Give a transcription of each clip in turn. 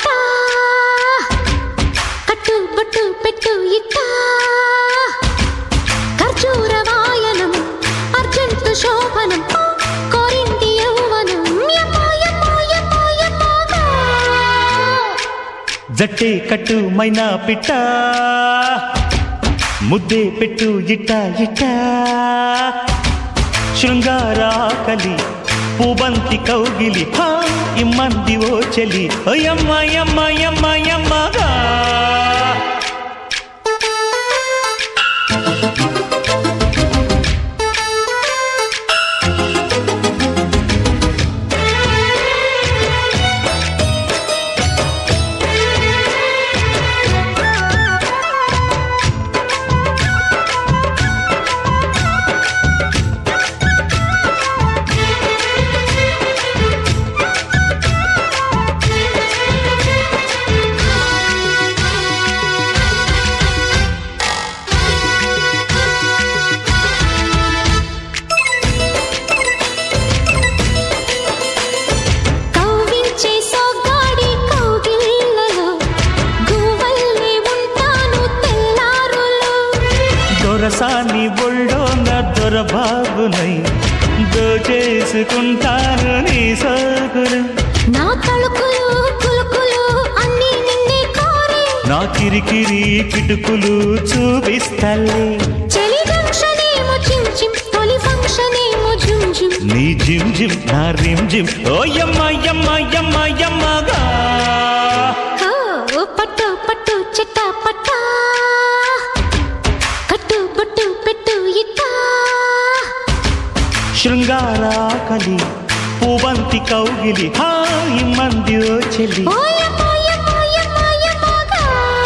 పట్టా కట్టు బొట్టు పెట్టు ఇట్టా ఖర్జూర వాయనం అర్జెంటు శోభనం కోరింది యౌవనం యమ్మో యమ్మో యమ్మో యమ్మోగా. జట్టే కట్టు మైనా పిట్ట ముద్దే పెట్టు ఇట్ట ఇట్ట శృంగారాకలి పూబంతి కౌగిలి హా ఇమ్మంది ఓ చెలి యమ్మ యమ్మ యమ్మ యమ్మగా కవ్వించే సోగ్గాడి కౌగిళ్ళలో గువ్వల్లే ఉంటాను తెల్లారులు దొరసాని ఒళ్ళోన దొరబాబునై దోచేసుకుంటాను నీ సోకులు నా తలుకులు కులుకులు అన్నీ నిన్నే కోరే నా కిరికిరి కిటుకులు చూపిస్తలే చలి జంక్షన్ ఏమో చిమ్ చిమ్ తొలి ఫంక్షన్ ఏమో జుమ్ జుమ్ నీ జిమ్ జిమ్ నా రిమ్ జిమ్ ఓ యమ్మ యమ్మ యమ్మ యమ్మగా ఓ పట్టు పట్టు చెట్ట పట్టా కట్టు బొట్టు పెట్టు ఇట్టా శృంగారాకలి పూవంతి కౌగిలి హాయి మంది ఓ చెల్లి ఓయమ్మో యమ్మో యమ్మో యమ్మోగా.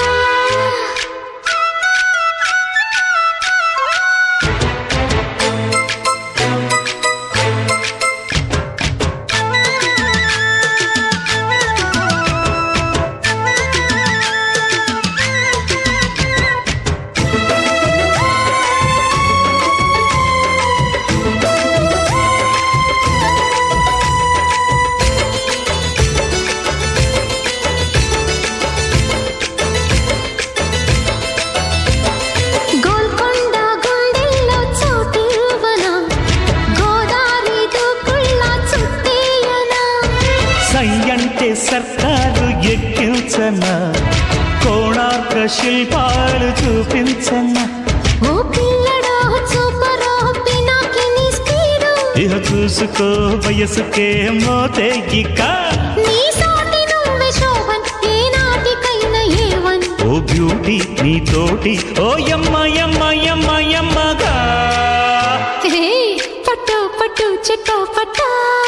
గోల్కొండ గుండెల్లో చోటివ్వనా గోదావరి దూకుళ్ళ చుట్టేయనా సై అంటే సర్కారు ఎక్కించనా కోణార్క శిల్పాలు చూపించనా ఓ పిల్లడో చూపరో పినాకిని స్పీడు ఇహ చూసుకో వయసుకే మోతే ఇక నీ సాటి నువ్వే శోభన్ ఏ నాటికైనా ఏవన్ ఓ బ్యూటీ నీ తోటి ఓ యమ్మ యమ్మ యమ్మ యమ్మగా హే, పట్టు పట్టు చెట్ట పట్టా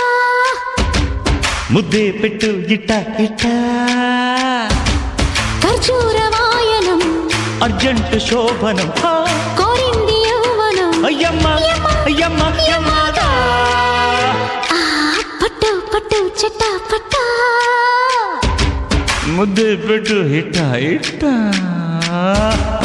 ముద్దే పెట్టు ఇట్ట ఇట్ట ఖర్జూర వాయనం అర్జెంట్ శోభనం హా, కోరింది యౌవనం అయ్యమ్మ అయ్యమ్మ యమ్మగా ఆ, పట్టు పట్టు చెట్ట పట్టా ముద్దే పెట్టు ఇట్ట ఇట్ట